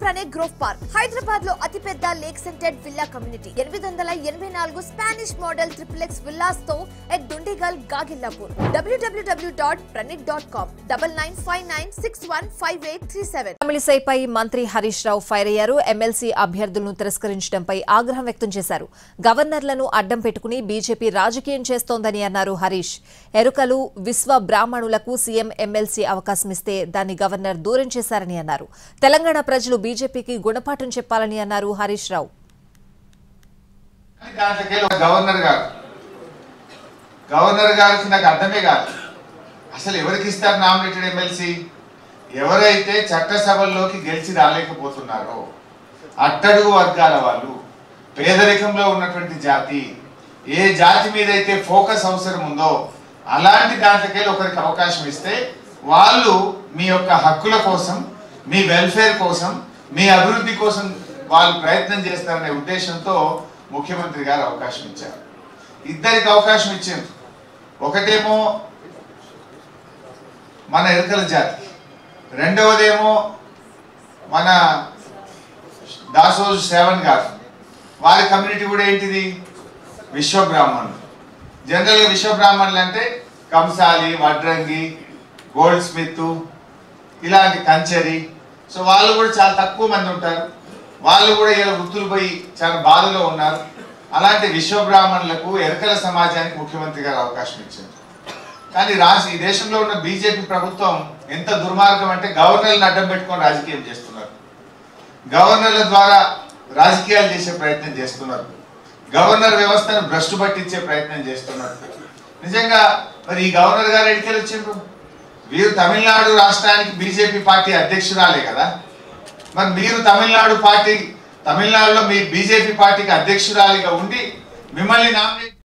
Pranay grove park Hyderabad లో అతిపెద్ద lake scented villa community ఎనిమిది వందల ఎనభై నాలుగు Spanish model triple X villas తో at Dundigal Gagillapur WWW dot Pranik dot com double nine five nine six one five eight three seven తమిళిసైపై మంత్రి హరీష్ రావు ఫైర్ అయ్యారు ఎమ్మెల్సీ అభ్యర్థులను తిరస్కరించడంపై ఆగ్రహం వ్యక్తం చేశారు గవర్నర్లను అడ్డం పెట్టుకుని బీజేపీ రాజకీయం చేస్తోందని అన్నారు హరీష్ ఎరుకలు విశ్వ బ్రాహ్మణులకు సీఎం ఎమ్మెల్సీ అవకాశమిస్తే దాన్ని గవర్నర్ దూరం చేశారని అన్నారు తెలంగాణ ప్రజలు బీజేపీకి గుణపాఠం చెప్పాలని అన్నారు హరీష్ రావు దాంట్లోకి ఒక గవర్నర్ గారు గవర్నర్ గారికి నాకు అర్థమే కాదు అసలు ఎవరికి ఇస్తారు నామినేటెడ్ ఎమ్మెల్సీ ఎవరైతే చట్టసభల్లోకి గెలిచి రాలేకపోతున్నారో అట్టడుగు వర్గాల వాళ్ళు పేదరికంలో ఉన్నటువంటి జాతి ఏ జాతి మీద అయితే ఫోకస్ అవసరం ఉందో అలాంటి దాంట్లోకి ఒకరికి అవకాశం ఇస్తే వాళ్ళు మీ యొక్క హక్కుల కోసం మీ వెల్ఫేర్ కోసం మీ అభివృద్ధి కోసం వాళ్ళు ప్రయత్నం చేస్తారనే ఉద్దేశంతో ముఖ్యమంత్రి గారు అవకాశం ఇచ్చారు ఇద్దరికి అవకాశం ఇచ్చారు ఒకటేమో మన ఎరుకల జాతి రెండవదేమో మన దాసోజు శ్రవణ్ గారు వారి కమ్యూనిటీ కూడా ఏంటిది విశ్వబ్రాహ్మణులు జనరల్గా విశ్వబ్రాహ్మణులు అంటే కంసాలి వడ్రంగి గోల్డ్ స్మిత్ ఇలాంటి కంచెరి సో వాళ్ళు కూడా చాలా తక్కువ మంది ఉంటారు వాళ్ళు కూడా ఇలా వృత్తులు పోయి చాలా బాధలో ఉన్నారు అలాంటి విశ్వబ్రాహ్మణులకు ఎరకల సమాజానికి ముఖ్యమంత్రి గారు అవకాశం ఇచ్చారు కానీ రాష్ట్ర ఈ దేశంలో ఉన్న బీజేపీ ప్రభుత్వం ఎంత దుర్మార్గం అంటే గవర్నర్లను అడ్డం పెట్టుకొని రాజకీయం చేస్తున్నారు గవర్నర్ల ద్వారా రాజకీయాలు చేసే ప్రయత్నం చేస్తున్నారు గవర్నర్ వ్యవస్థను భ్రష్టు పట్టించే ప్రయత్నం చేస్తున్నారు నిజంగా మరి ఈ గవర్నర్ గారు ఎడికెళ్ళి వచ్చిండ్రు వీరు తమిళనాడు రాష్ట్రానికి బీజేపీ పార్టీ అధ్యక్షురాలే కదా మరి మీరు తమిళనాడు పార్టీ తమిళనాడులో మీ బీజేపీ పార్టీకి అధ్యక్షురాలిగా ఉండి మిమ్మల్ని నామినేట్